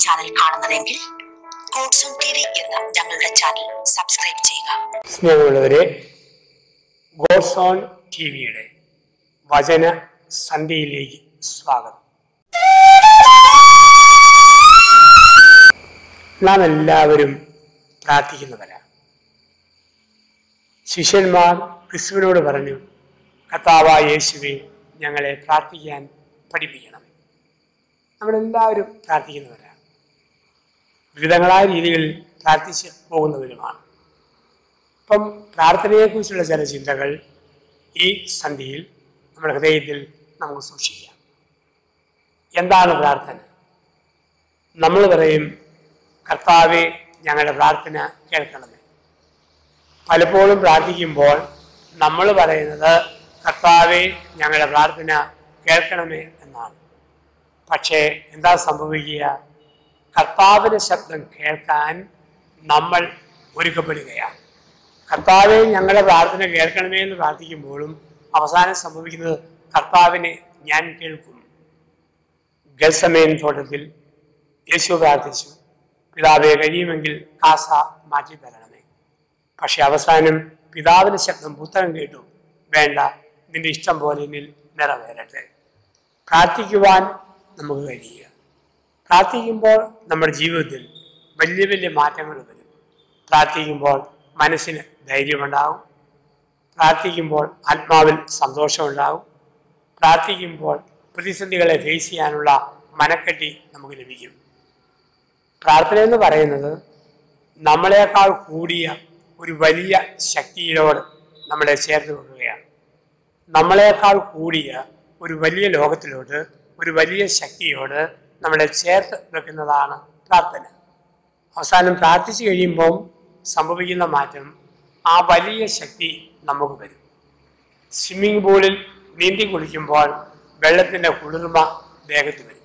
channel കാണുന്നതെങ്കിൽ God's own T V എന്ന ഞങ്ങളുടെ ചാനൽ സബ്സ്ക്രൈബ് ചെയ്യുക സ്നേഹമുള്ളവരെ ഗോഡ്സ് ഓൺ ടി വിയുടെ വചന സന്ധ്യയിലേക്ക് സ്വാഗതം നാം എല്ലാവരും പ്രാർത്ഥിക്കുന്നവരാണ് ശിഷ്യന്മാർ ക്രിസ്തുവിനോട് പറഞ്ഞു കർത്താവായ യേശുവെ ഞങ്ങളെ പ്രാർത്ഥിക്കാൻ പഠിപ്പിക്കണം നമ്മളെല്ലാവരും പ്രാർത്ഥിക്കുന്നവരാണ് വിവിധങ്ങളായ രീതികളിൽ പ്രാർത്ഥിച്ച് പോകുന്നവരുമാണ് അപ്പം പ്രാർത്ഥനയെക്കുറിച്ചുള്ള ചില ചിന്തകൾ ഈ സന്ധിയിൽ നമ്മുടെ ഹൃദയത്തിൽ നമുക്ക് സൂക്ഷിക്കാം എന്താണ് പ്രാർത്ഥന നമ്മൾ പറയും കർത്താവെ ഞങ്ങളുടെ പ്രാർത്ഥന കേൾക്കണമേ പലപ്പോഴും പ്രാർത്ഥിക്കുമ്പോൾ നമ്മൾ പറയുന്നത് കർത്താവെ ഞങ്ങളുടെ പ്രാർത്ഥന കേൾക്കണമേ എന്നാണ് പക്ഷേ എന്താ സംഭവിക്കുക കർത്താവിൻ്റെ ശബ്ദം കേൾക്കാൻ നമ്മൾ ഒരുക്കപ്പെടുകയാണ് കർത്താവെ ഞങ്ങളുടെ പ്രാർത്ഥന കേൾക്കണമേ എന്ന് പ്രാർത്ഥിക്കുമ്പോഴും അവസാനം സംഭവിക്കുന്നത് കർത്താവിനെ ഞാൻ കേൾക്കും ഗൽസമേൻ തോട്ടത്തിൽ യേശു പ്രാർത്ഥിച്ചു പിതാവെ കഴിയുമെങ്കിൽ കാസ മാറ്റി തരണമേ പക്ഷെ അവസാനം പിതാവിന്റെ ശബ്ദം പുത്രൻ കേട്ടു വേണ്ട നിന്റെ ഇഷ്ടം പോലെ എന്നിൽ നിറവേറട്ടെ പ്രാർത്ഥിക്കുവാൻ നമുക്ക് കഴിയുക പ്രാർത്ഥിക്കുമ്പോൾ നമ്മുടെ ജീവിതത്തിൽ വലിയ വലിയ മാറ്റങ്ങൾ വരും പ്രാർത്ഥിക്കുമ്പോൾ മനസ്സിന് ധൈര്യമുണ്ടാവും പ്രാർത്ഥിക്കുമ്പോൾ ആത്മാവിൽ സന്തോഷമുണ്ടാവും പ്രാർത്ഥിക്കുമ്പോൾ പ്രതിസന്ധികളെ ഫേസ് ചെയ്യാനുള്ള മനക്കെട്ടി നമുക്ക് ലഭിക്കും പ്രാർത്ഥന എന്ന് പറയുന്നത് നമ്മളെക്കാൾ കൂടിയ ഒരു വലിയ ശക്തിയിലോട് നമ്മളെ ചേർത്ത് വെക്കുകയാണ് നമ്മളെക്കാൾ കൂടിയ ഒരു വലിയ ലോകത്തിലോട്ട് ഒരു വലിയ ശക്തിയോട് നമ്മളെ ചേർത്ത് വെക്കുന്നതാണ് പ്രാർത്ഥന അവസാനം പ്രാർത്ഥിച്ചു കഴിയുമ്പോൾ സംഭവിക്കുന്ന മാറ്റം ആ വലിയ ശക്തി നമുക്ക് വരും സ്വിമ്മിംഗ് പൂളിൽ നീന്തി കുളിക്കുമ്പോൾ വെള്ളത്തിൻ്റെ കുളിർമ ദേഹത്ത് വരും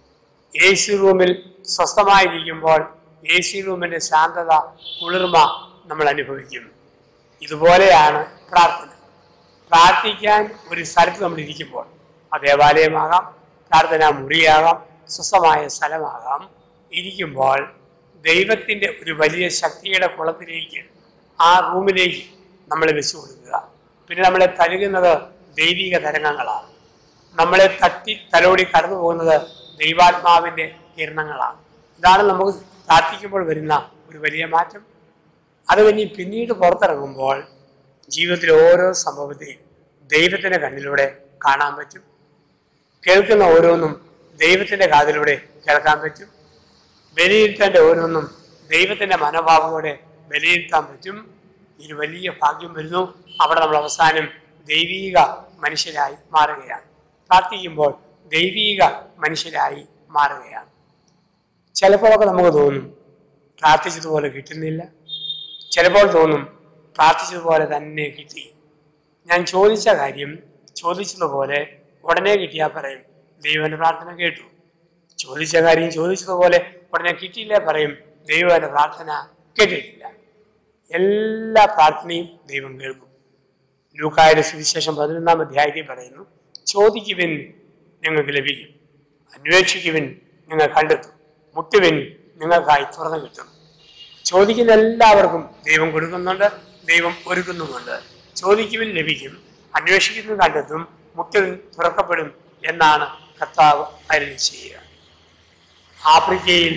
എ സി റൂമിൽ സ്വസ്ഥമായിരിക്കുമ്പോൾ എ സി റൂമിൻ്റെ ശാന്തത കുളിർമ നമ്മൾ അനുഭവിക്കും ഇതുപോലെയാണ് പ്രാർത്ഥന പ്രാർത്ഥിക്കാൻ ഒരു സ്ഥലത്ത് നമ്മൾ ഇരിക്കുമ്പോൾ അത് ദേവാലയമാകാം പ്രാർത്ഥനാ മുറിയാകാം സ്വസ്ഥമായ സ്ഥലമാകാം ഇരിക്കുമ്പോൾ ദൈവത്തിൻ്റെ ഒരു വലിയ ശക്തിയുടെ കുളത്തിലേക്ക് ആ റൂമിലേക്ക് നമ്മളെ വെച്ചു കൊടുക്കുക പിന്നെ നമ്മളെ തഴുകുന്നത് ദൈവിക തരംഗങ്ങളാണ് നമ്മളെ തട്ടി തലോടി കടന്നു പോകുന്നത് ദൈവാത്മാവിൻ്റെ കിരണങ്ങളാണ് ഇതാണ് നമുക്ക് പ്രാർത്ഥിക്കുമ്പോൾ വരുന്ന ഒരു വലിയ മാറ്റം അത് കഴിഞ്ഞ് പിന്നീട് പുറത്തിറങ്ങുമ്പോൾ ജീവിതത്തിലെ ഓരോ സംഭവത്തെയും ദൈവത്തിൻ്റെ കണ്ണിലൂടെ കാണാൻ പറ്റും കേൾക്കുന്ന ഓരോന്നും ദൈവത്തിൻ്റെ കാതിലൂടെ കേൾക്കാൻ പറ്റും വിലയിരുത്തേണ്ട ഓരോന്നും ദൈവത്തിൻ്റെ മനോഭാവത്തോടെ വിലയിരുത്താൻ പറ്റും ഒരു വലിയ ഭാഗ്യം വരുന്നു അവിടെ നമ്മൾ അവസാനം ദൈവീക മനുഷ്യരായി മാറുകയാണ് പ്രാർത്ഥിക്കുമ്പോൾ ദൈവീക മനുഷ്യരായി മാറുകയാണ് ചിലപ്പോഴൊക്കെ നമുക്ക് തോന്നും പ്രാർത്ഥിച്ചതുപോലെ കിട്ടുന്നില്ല ചിലപ്പോൾ തോന്നും പ്രാർത്ഥിച്ചതുപോലെ തന്നെ കിട്ടി ഞാൻ ചോദിച്ച കാര്യം ചോദിച്ചതുപോലെ ഉടനെ കിട്ടിയാൽ പറയും ദൈവന്റെ പ്രാർത്ഥന കേട്ടു ചോദിച്ച കാര്യം ചോദിച്ചതുപോലെ ഉടനെ കിട്ടിയില്ല പറയും ദൈവന്റെ പ്രാർത്ഥന കേട്ടിട്ടില്ല എല്ലാ പ്രാർത്ഥനയും ദൈവം കേൾക്കും ലൂക്കായുടെ സുവിശേഷം പതിനൊന്നാം അധ്യായത്തിൽ പറയുന്നു ചോദിക്കുവിൻ നിങ്ങൾക്ക് ലഭിക്കും അന്വേഷിക്കുവിൻ നിങ്ങൾ കണ്ടെത്തും മുട്ടുവിൻ നിങ്ങൾക്കായി തുറന്നു കിട്ടും ചോദിക്കുന്ന എല്ലാവർക്കും ദൈവം കൊടുക്കുന്നുണ്ട് ദൈവം ഒരുക്കുന്നുമുണ്ട് ചോദിക്കുവിൻ ലഭിക്കും അന്വേഷിക്കുന്നു കണ്ടെത്തും മുട്ടുവിൻ തുറക്കപ്പെടും എന്നാണ് കർത്താവ് അരുളി ചെയ്യുക ആഫ്രിക്കയിൽ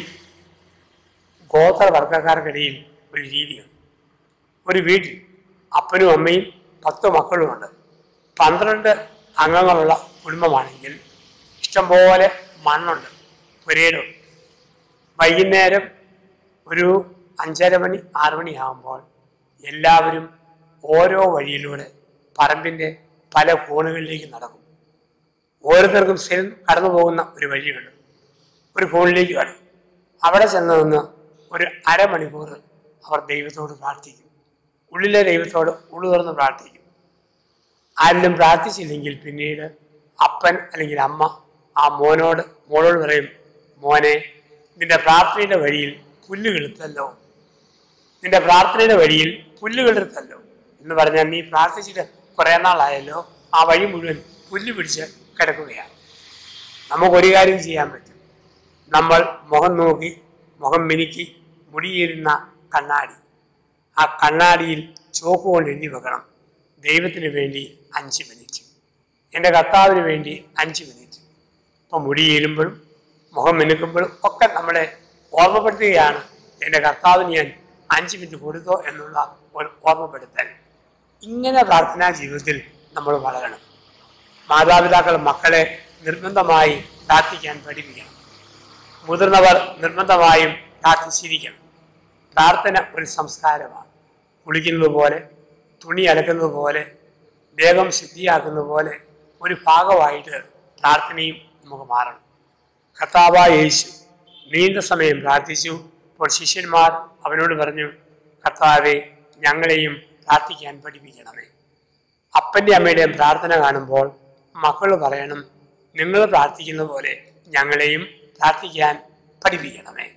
ഗോത്രവർഗക്കാർക്കിടയിൽ ഒരു രീതിയുണ്ട് ഒരു വീട്ടിൽ അപ്പനും അമ്മയും പത്ത് മക്കളുമുണ്ട് പന്ത്രണ്ട് അംഗങ്ങളുള്ള കുടുംബമാണെങ്കിൽ ഇഷ്ടംപോലെ മണ്ണുണ്ട് പുരയിടും വൈകുന്നേരം ഒരു അഞ്ചര മണി ആറ് മണിയാകുമ്പോൾ എല്ലാവരും ഓരോ വഴിയിലൂടെ പറമ്പിൻ്റെ പല കോണുകളിലേക്ക് നടക്കും ഓരോരുത്തർക്കും സ്ഥിരം കടന്നു പോകുന്ന ഒരു വഴിയുണ്ട് ഒരു കോണിലേക്ക് കടക്കും അവിടെ ചെന്ന് നിന്ന് ഒരു അരമണിക്കൂർ അവർ ദൈവത്തോട് പ്രാർത്ഥിക്കും ഉള്ളിലെ ദൈവത്തോട് ഉള്ളു തുറന്ന് പ്രാർത്ഥിക്കും ആരിലും പ്രാർത്ഥിച്ചില്ലെങ്കിൽ പിന്നീട് അപ്പൻ അല്ലെങ്കിൽ അമ്മ ആ മോനോട് മോളോട് പറയും മോനെ നിന്റെ പ്രാർത്ഥനയുടെ വഴിയിൽ പുല്ല് കിളുത്തല്ലോ നിന്റെ പ്രാർത്ഥനയുടെ വഴിയിൽ പുല്ല് കിളുത്തല്ലോ എന്ന് പറഞ്ഞാൽ നീ പ്രാർത്ഥിച്ചിട്ട് കുറേ നാളായല്ലോ ആ വഴി മുഴുവൻ പുല്ല് പിടിച്ച് കിടക്കുകയാണ് നമുക്കൊരു കാര്യം ചെയ്യാൻ പറ്റും നമ്മൾ മുഖം നോക്കി മുഖം മിനുക്കി മുടിയേരുന്ന കണ്ണാടി ആ കണ്ണാടിയിൽ ചോക്ക് കൊണ്ട് എഴുതി വെക്കണം ദൈവത്തിന് വേണ്ടി അഞ്ച് മിനിറ്റ് എൻ്റെ കർത്താവിന് വേണ്ടി അഞ്ച് മിനിറ്റ് ഇപ്പം മുടിയേരുമ്പോഴും മുഖം മിനുക്കുമ്പോഴും ഒക്കെ നമ്മളെ ഓർമ്മപ്പെടുത്തുകയാണ് എൻ്റെ കർത്താവിന് ഞാൻ അഞ്ച് മിനിറ്റ് കൊടുത്തോ എന്നുള്ള ഒരു ഓർമ്മപ്പെടുത്തൽ ഇങ്ങനെ പ്രാർത്ഥനാ ജീവിതത്തിൽ നമ്മൾ വളരണം മാതാപിതാക്കൾ മക്കളെ നിർബന്ധമായി പ്രാർത്ഥിക്കാൻ പഠിപ്പിക്കണം മുതിർന്നവർ നിർബന്ധമായും പ്രാർത്ഥിച്ചിരിക്കണം പ്രാർത്ഥന ഒരു സംസ്കാരമാണ് കുളിക്കുന്നത് പോലെ തുണി അലക്കുന്നത് പോലെ വേഗം ശുദ്ധിയാക്കുന്നത് പോലെ ഒരു ഭാഗമായിട്ട് പ്രാർത്ഥനയും നമുക്ക് മാറണം കർത്താവായ യേശു നീണ്ട സമയം പ്രാർത്ഥിച്ചു അപ്പോൾ ശിഷ്യന്മാർ അവനോട് പറഞ്ഞു കർത്താവെ ഞങ്ങളെയും പ്രാർത്ഥിക്കാൻ പഠിപ്പിക്കണമേ അപ്പൻ്റെ അമ്മയുടെയും പ്രാർത്ഥന കാണുമ്പോൾ മക്കൾ പറയണം നിങ്ങൾ പ്രാർത്ഥിക്കുന്ന പോലെ ഞങ്ങളെയും പ്രാർത്ഥിക്കാൻ പഠിപ്പിക്കണമേ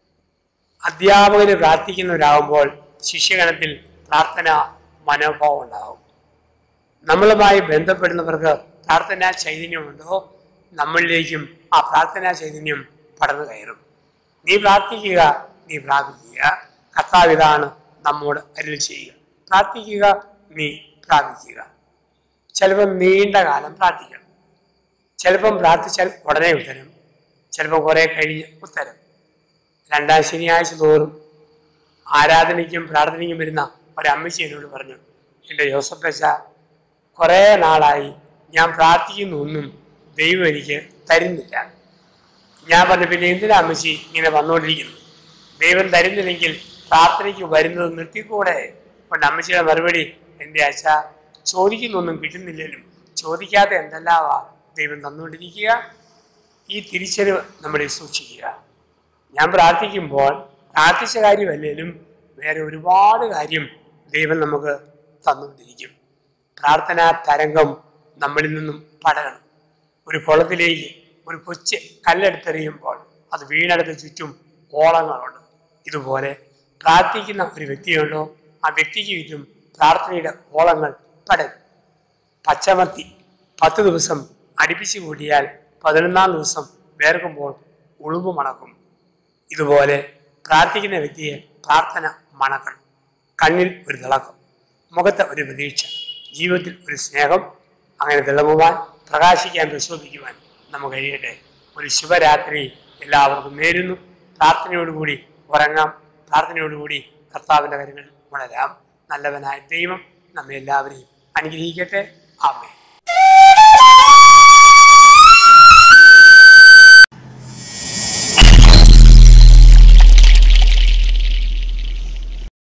അധ്യാപകര് പ്രാർത്ഥിക്കുന്നവരാകുമ്പോൾ ശിഷ്യഗണത്തിൽ പ്രാർത്ഥന മനോഭാവം ഉണ്ടാകും നമ്മളുമായി ബന്ധപ്പെടുന്നവർക്ക് പ്രാർത്ഥനാ ചൈതന്യമുണ്ടോ നമ്മളിലേക്കും ആ പ്രാർത്ഥനാ ചൈതന്യം പടർന്നു കയറും നീ പ്രാർത്ഥിക്കുക നീ പ്രാപിക്കുക കർത്താവ് ഇതാണ് നമ്മോട് അരുൾ ചെയ്യുക പ്രാർത്ഥിക്കുക നീ പ്രാപിക്കുക ചിലപ്പം നീണ്ട കാലം പ്രാർത്ഥിക്കണം ചിലപ്പം പ്രാർത്ഥിച്ചാൽ ഉടനെ ഉത്തരം ചിലപ്പം കുറേ കഴിഞ്ഞ് ഉത്തരം രണ്ടാം ശനിയാഴ്ച തോറും ആരാധനയ്ക്കും പ്രാർത്ഥനയ്ക്കും വരുന്ന ഒരമ്മച്ചി എന്നോട് പറഞ്ഞു എൻ്റെ ജോസഫച്ച കുറേ നാളായി ഞാൻ പ്രാർത്ഥിക്കുന്ന ഒന്നും ദൈവം എനിക്ക് തരുന്നില്ല ഞാൻ പറഞ്ഞു പിന്നെ എന്തിനാ അമ്മച്ചി ഇങ്ങനെ വന്നുകൊണ്ടിരിക്കുന്നു ദൈവം തരുന്നില്ലെങ്കിൽ പ്രാർത്ഥനയ്ക്ക് വരുന്നത് നിർത്തിക്കൂടെ കൊണ്ട് അമ്മച്ചിയുടെ മറുപടി എൻ്റെ അച്ഛ ചോദിക്കുന്നൊന്നും കിട്ടുന്നില്ലല്ലോ ചോദിക്കാത്ത എന്തെല്ലാമാ ദൈവം തന്നുകൊണ്ടിരിക്കുക ഈ തിരിച്ചറിവ് നമ്മളെ സൂക്ഷിക്കുക ഞാൻ പ്രാർത്ഥിക്കുമ്പോൾ പ്രാർത്ഥിച്ച കാര്യമല്ലേലും വേറെ ഒരുപാട് കാര്യം ദൈവം നമുക്ക് തന്നുകൊണ്ടിരിക്കും പ്രാർത്ഥനാ തരംഗം നമ്മളിൽ നിന്നും പടരണം ഒരു കുളത്തിലേക്ക് ഒരു കൊച്ച് കല്ലെടുത്തെറിയുമ്പോൾ അത് വീണെടുത്ത് ചുറ്റും ഓളങ്ങളുണ്ട് ഇതുപോലെ പ്രാർത്ഥിക്കുന്ന ഒരു വ്യക്തിയുണ്ടോ ആ വ്യക്തിക്ക് ചുറ്റും പ്രാർത്ഥനയുടെ ഓളങ്ങൾ പടരും പച്ചമത്തി പത്ത് ദിവസം അടുപ്പിച്ച് കൂട്ടിയാൽ പതിനൊന്നാം ദിവസം വേർക്കുമ്പോൾ ഉളുമ്പ് മണക്കും ഇതുപോലെ പ്രാർത്ഥിക്കുന്ന വ്യക്തിയെ പ്രാർത്ഥന മണക്കണം കണ്ണിൽ ഒരു തിളക്കം മുഖത്ത് ഒരു പ്രതീക്ഷ ജീവിതത്തിൽ ഒരു സ്നേഹം അങ്ങനെ തിളങ്ങുവാൻ പ്രകാശിക്കാൻ പ്രശോഭിക്കുവാൻ നമുക്ക് കഴിയട്ടെ ഒരു ശുഭരാത്രി എല്ലാവർക്കും നേരുന്നു പ്രാർത്ഥനയോടുകൂടി ഉറങ്ങാം പ്രാർത്ഥനയോടുകൂടി കർത്താവിൻ്റെ കാര്യങ്ങൾ ഉണരാം നല്ലവനായ ദൈവം നമ്മെ എല്ലാവരെയും അനുഗ്രഹിക്കട്ടെ ആമേ